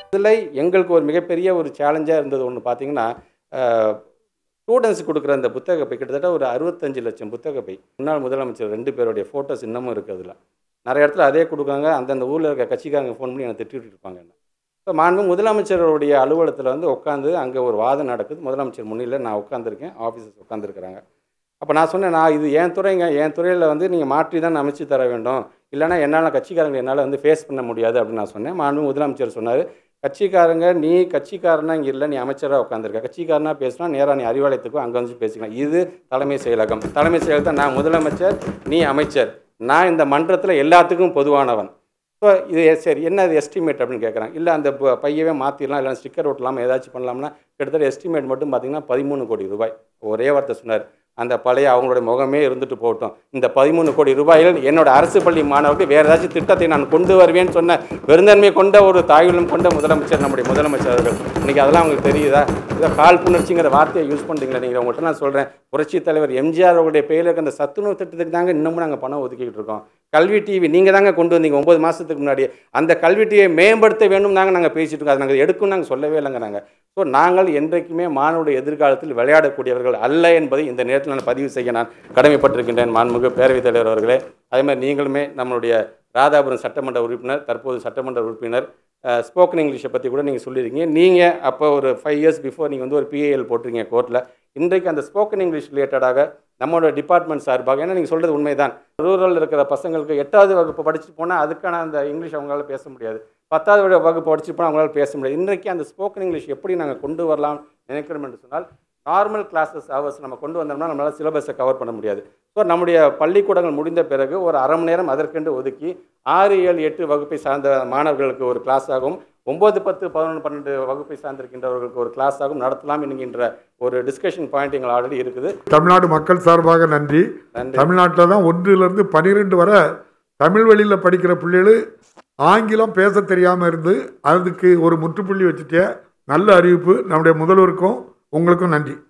இதில் எங்களுக்கு ஒரு மிகப்பெரிய ஒரு சேலஞ்சாக இருந்தது ஒன்று பார்த்தீங்கன்னா ஸ்டூடெண்ட்ஸ் கொடுக்குற அந்த புத்தக பை கிட்டத்தட்ட ஒரு அறுபத்தஞ்சு லட்சம் புத்தக பை முன்னாள் முதலமைச்சர் ரெண்டு பேருடைய ஃபோட்டோஸ் இன்னமும் இருக்குது அதில் நிறைய இடத்துல அதே கொடுக்குறாங்க அந்தந்த ஊரில் இருக்க கட்சிக்காரங்க ஃபோன் பண்ணி எனக்கு திட்டிட்டு இருப்பாங்க என்ன இப்போ மாண்பு முதலமைச்சருடைய அலுவலகத்தில் வந்து உட்காந்து அங்கே ஒரு வாதம் நடக்குது முதலமைச்சர் முன்னிலையில் நான் உட்காந்துருக்கேன் ஆஃபீஸர்ஸ் உட்காந்துருக்குறாங்க அப்போ நான் சொன்னேன் நான் இது என் துறைங்க என் துறையில் வந்து நீங்கள் மாற்றி தான் அமைச்சு தர வேண்டும் இல்லைனா என்னால் கட்சிக்காரங்க என்னால் வந்து ஃபேஸ் பண்ண முடியாது அப்படின்னு நான் சொன்னேன் மாண்பு முதலமைச்சர் சொன்னார் கட்சிக்காரங்க நீ கட்சிக்காரனா இங்கே இல்லை நீ அமைச்சராக உட்காந்துருக்க கட்சிக்காரனா பேசினா நேராக நீ அறிவாலயத்துக்கும் அங்கே வந்து பேசிக்கலாம் இது தலைமை செயலகம் தலைமை செயலகத்தை நான் முதலமைச்சர் நீ அமைச்சர் நான் இந்த மன்றத்தில் எல்லாத்துக்கும் பொதுவானவன் ஸோ இது சரி என்ன இது எஸ்டிமேட் அப்படின்னு கேட்குறாங்க இல்லை அந்த ப- பையவே மாற்றிடலாம் இல்லை ஸ்டிக்கர் ஒட்டலாமா ஏதாச்சும் பண்ணலாம்னா கிட்டத்தட்ட எஸ்டிமேட் மட்டும் பார்த்தீங்கன்னா பதிமூணு கோடி ரூபாய் ஒரே வார்த்தை சொன்னார் அந்த பழைய அவங்களுடைய முகமே இருந்துட்டு போகட்டும் இந்த பதிமூணு கோடி ரூபாயில் என்னோட அரசு பள்ளி மாணவர்களுக்கு வேறு ஏதாச்சும் திட்டத்தை நான் கொண்டு வருவேன்னு சொன்ன பெருந்தன்மை கொண்ட ஒரு தாயுள்ளம் கொண்ட முதலமைச்சர் நம்முடைய முதலமைச்சர் அவர்கள் இன்னைக்கு அதெல்லாம் உங்களுக்கு தெரியுதா இதை கால் புணர்ச்சிங்கிற வார்த்தையை யூஸ் பண்ணுறீங்களா நீங்கள் உங்கள்கிட்ட நான் சொல்கிறேன் புரட்சித் தலைவர் எம்ஜிஆர் அவருடைய பெயரில் இருக்க அந்த சத்துணவு திட்டத்துக்கு தாங்க இன்னமும் நாங்கள் பணம் ஒதுக்கிட்டு இருக்கோம் கல்வி டிவி நீங்கள் தாங்க கொண்டு வந்தீங்க ஒம்பது மாதத்துக்கு முன்னாடி அந்த கல்வி டிவியை மேம்படுத்த வேண்டும் தாங்க நாங்கள் பேசிட்டு இருக்கோம் அதை நாங்கள் எடுக்கும் நாங்கள் சொல்லவே இல்லைங்க நாங்கள் ஸோ நாங்கள் என்றைக்குமே மாணவருடைய எதிர்காலத்தில் விளையாடக்கூடியவர்கள் அல்ல என்பதை இந்த நேரத்தில் நான் பதிவு செய்ய நான் கடமைப்பட்டிருக்கின்றேன் மாண்புமிகு பேரவைத் தலைவர் அவர்களே அதே மாதிரி நீங்களுமே நம்மளுடைய ராதாபுரம் சட்டமன்ற உறுப்பினர் தற்போது சட்டமன்ற உறுப்பினர் ஸ்போக்கன் இங்கிலீஷை பற்றி கூட நீங்கள் சொல்லியிருக்கீங்க நீங்கள் அப்போ ஒரு ஃபைவ் இயர்ஸ் பிஃபோர் நீங்கள் வந்து ஒரு பிஏஎல் போட்டிருக்கீங்க கோர்ட்டில் இன்றைக்கு அந்த ஸ்போக்கன் இங்கிலீஷ் ரிலேட்டடாக நம்மளோட டிபார்ட்மெண்ட் சார்பாக ஏன்னா நீங்கள் சொல்கிறது உண்மைதான் ரூரல் இருக்கிற பசங்களுக்கு எட்டாவது வகுப்பு படிச்சுட்டு போனால் அதுக்கான அந்த இங்கிலீஷ் அவங்களால பேச முடியாது பத்தாவது வகு- வகுப்பு படிச்சுட்டு போனால் அவங்களால பேச முடியாது இன்றைக்கு அந்த ஸ்போக்கன் இங்கிலீஷ் எப்படி நாங்கள் கொண்டு வரலாம் நினைக்கிறோம் என்று சொன்னால் நார்மல் கிளாஸஸ் ஹவர்ஸ் நம்ம கொண்டு வந்தோம்னா நம்மளால் சிலபஸை கவர் பண்ண முடியாது ஸோ நம்முடைய பள்ளிக்கூடங்கள் முடிந்த பிறகு ஒரு அரை மணி நேரம் அதற்கென்று ஒதுக்கி ஆறு ஏழு எட்டு வகுப்பை சார்ந்த மாணவர்களுக்கு ஒரு கிளாஸாகவும் ஒம்பது பத்து பதினொன்று பன்னெண்டு வகுப்பை சார்ந்திருக்கின்றவர்களுக்கு ஒரு கிளாஸாகவும் நடத்தலாம் என்கின்ற ஒரு டிஸ்கஷன் பாயிண்ட் எங்கள் ஆல்ரெடி இருக்குது தமிழ்நாடு மக்கள் சார்பாக நன்றி நன்றி தமிழ்நாட்டில் தான் ஒன்றிலிருந்து பன்னிரெண்டு வரை தமிழ் வழியில் படிக்கிற பிள்ளைகள் ஆங்கிலம் பேச தெரியாமல் இருந்து அதுக்கு ஒரு முற்றுப்புள்ளி வச்சுட்டே நல்ல அறிவிப்பு நம்முடைய முதல்வருக்கும் உங்களுக்கும் நன்றி